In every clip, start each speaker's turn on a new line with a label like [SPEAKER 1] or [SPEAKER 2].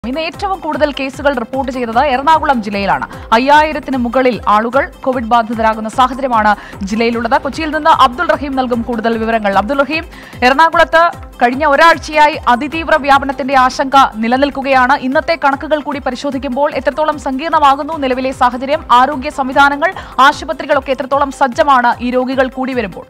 [SPEAKER 1] ഇന്ന് ഏറ്റവും കൂടുതൽ കേസുകൾ റിപ്പോർട്ട് ചെയ്തത് എറണാകുളം ജില്ലയിലാണ് അയ്യായിരത്തിന് മുകളിൽ ആളുകൾ കോവിഡ് ബാധിതരാകുന്ന സാഹചര്യമാണ് ജില്ലയിലുള്ളത് കൊച്ചിയിൽ നിന്ന് അബ്ദുൾ റഹീം നൽകും കൂടുതൽ വിവരങ്ങൾ അബ്ദുൾ റഹീം എറണാകുളത്ത് കഴിഞ്ഞ ഒരാഴ്ചയായി അതിതീവ്ര വ്യാപനത്തിന്റെ ആശങ്ക നിലനിൽക്കുകയാണ് ഇന്നത്തെ കണക്കുകൾ കൂടി പരിശോധിക്കുമ്പോൾ എത്രത്തോളം സങ്കീർണമാകുന്നു നിലവിലെ സാഹചര്യം ആരോഗ്യ സംവിധാനങ്ങൾ ആശുപത്രികളൊക്കെ എത്രത്തോളം സജ്ജമാണ് ഈ രോഗികൾ കൂടി വരുമ്പോൾ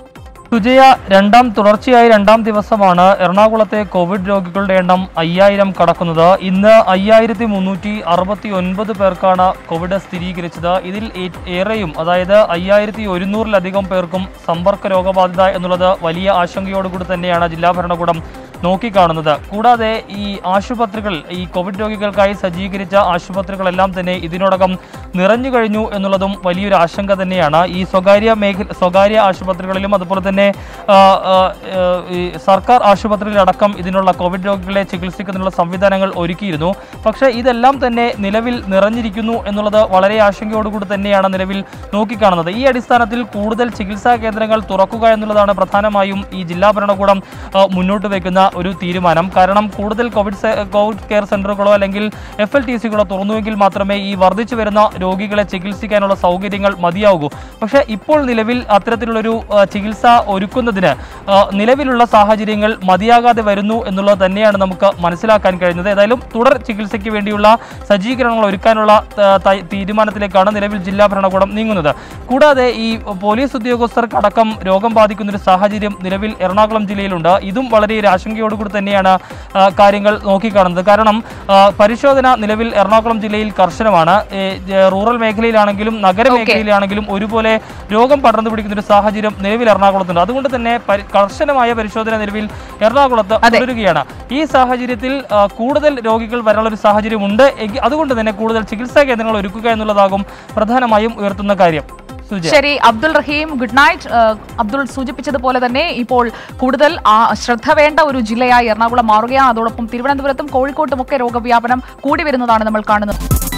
[SPEAKER 2] സുജയ രണ്ടാം തുടർച്ചയായി രണ്ടാം ദിവസമാണ് എറണാകുളത്തെ കോവിഡ് രോഗികളുടെ എണ്ണം അയ്യായിരം കടക്കുന്നത് ഇന്ന് അയ്യായിരത്തി മുന്നൂറ്റി അറുപത്തി ഒൻപത് പേർക്കാണ് കോവിഡ് സ്ഥിരീകരിച്ചത് ഇതിൽ ഏ- ഏറെയും അതായത് അയ്യായിരത്തി ഒരുന്നൂറിലധികം പേർക്കും സമ്പർക്ക രോഗബാധിത എന്നുള്ളത് വലിയ ആശങ്കയോടുകൂടി തന്നെയാണ് ജില്ലാ ഭരണകൂടം നോക്കിക്കാണുന്നത് കൂടാതെ ഈ ആശുപത്രികൾ ഈ കോവിഡ് രോഗികൾക്കായി സജ്ജീകരിച്ച ആശുപത്രികളെല്ലാം തന്നെ ഇതിനോടകം നിറഞ്ഞു കഴിഞ്ഞു എന്നുള്ളതും വലിയൊരു ആശങ്ക തന്നെയാണ് ഈ സ്വകാര്യ മേഖല സ്വകാര്യ ആശുപത്രികളിലും അതുപോലെ തന്നെ ആ, ആ, ആ, ഈ സർക്കാർ ആശുപത്രിയിലടക്കം ഇതിനുള്ള കോവിഡ് രോഗികളെ ചികിത്സിക്കുന്നതിനുള്ള സംവിധാനങ്ങൾ ഒരുക്കിയിരുന്നു പക്ഷേ ഇതെല്ലാം തന്നെ നിലവിൽ നിറഞ്ഞിരിക്കുന്നു എന്നുള്ളത് വളരെ ആശങ്കയോടുകൂടി തന്നെയാണ് നിലവിൽ നോക്കിക്കാണുന്നത് ഈ അടിസ്ഥാനത്തിൽ കൂടുതൽ ചികിത്സാ കേന്ദ്രങ്ങൾ തുറക്കുക എന്നുള്ളതാണ് പ്രധാനമായും ഈ ജില്ലാ ഭരണകൂടം ആ, മുന്നോട്ട് വയ്ക്കുന്ന ഒരു തീരുമാനം കാരണം കൂടുതൽ കോവിഡ് സെ- കോവിഡ് കെയർ സെന്ററുകളോ അല്ലെങ്കിൽ എഫ് എൽ ടി സികളോ തുറന്നുവെങ്കിൽ മാത്രമേ ഈ വർദ്ധിച്ചു വരുന്ന രോഗികളെ ചികിത്സിക്കാനുള്ള സൗകര്യങ്ങൾ മതിയാകൂ പക്ഷേ ഇപ്പോൾ നിലവിൽ അത്തരത്തിലുള്ളൊരു ആ, ചികിത്സ ഒരുക്കുന്നതിന് ആ, നിലവിലുള്ള സാഹചര്യങ്ങൾ മതിയാകാതെ വരുന്നു എന്നുള്ളത് തന്നെയാണ് നമുക്ക് മനസ്സിലാക്കാൻ കഴിയുന്നത് ഏതായാലും തുടർ ചികിത്സയ്ക്ക് വേണ്ടിയുള്ള സജ്ജീകരണങ്ങൾ ഒരുക്കാനുള്ള ആ, ത- തീരുമാനത്തിലേക്കാണ് നിലവിൽ ജില്ലാ ഭരണകൂടം നീങ്ങുന്നത് കൂടാതെ ഈ പോലീസ് ഉദ്യോഗസ്ഥർക്കടക്കം രോഗം ബാധിക്കുന്ന ഒരു സാഹചര്യം നിലവിൽ എറണാകുളം ജില്ലയിലുണ്ട് ഇതും വളരെ ഒരു ആശങ്കയോടുകൂടി തന്നെയാണ് ആ, കാര്യങ്ങൾ നോക്കിക്കാണുന്നത് കാരണം ആ, പരിശോധന നിലവിൽ എറണാകുളം ജില്ലയിൽ കർശനമാണ് ഏ, ജ- റൂറൽ മേഖലയിലാണെങ്കിലും നഗരമേഖലയിലാണെങ്കിലും ഒരുപോലെ രോഗം പടർന്നു പിടിക്കുന്ന ഒരു സാഹചര്യം നിലവിൽ എറണാകുളത്തുണ്ട് അതുകൊണ്ട് തന്നെ പരി- കർശനമായ പരിശോധന നിലവിൽ എറണാകുളത്ത് തുടരുകയാണ് ഈ സാഹചര്യത്തിൽ ആ, കൂടുതൽ രോഗികൾ വരാനുള്ള ഒരു സാഹചര്യം ഉണ്ട് എങ്കിൽ അതുകൊണ്ട് തന്നെ കൂടുതൽ ചികിത്സാ കേന്ദ്രങ്ങൾ ഒരുക്കുക എന്നുള്ളതാകും പ്രധാനമായും ഉയർത്തുന്ന കാര്യം സുജയ
[SPEAKER 1] ശരി അബ്ദുൾ റഹീം ഗുഡ് നൈറ്റ് ഏഹ്, അബ്ദുൾ സൂചിപ്പിച്ചതുപോലെ തന്നെ ഇപ്പോൾ കൂടുതൽ ആ, ശ്രദ്ധ വേണ്ട ഒരു ജില്ലയായി എറണാകുളം മാറുകയാണ് അതോടൊപ്പം തിരുവനന്തപുരത്തും കോഴിക്കോട്ടും ഒക്കെ രോഗവ്യാപനം കൂടി വരുന്നതാണ് നമ്മൾ കാണുന്നത്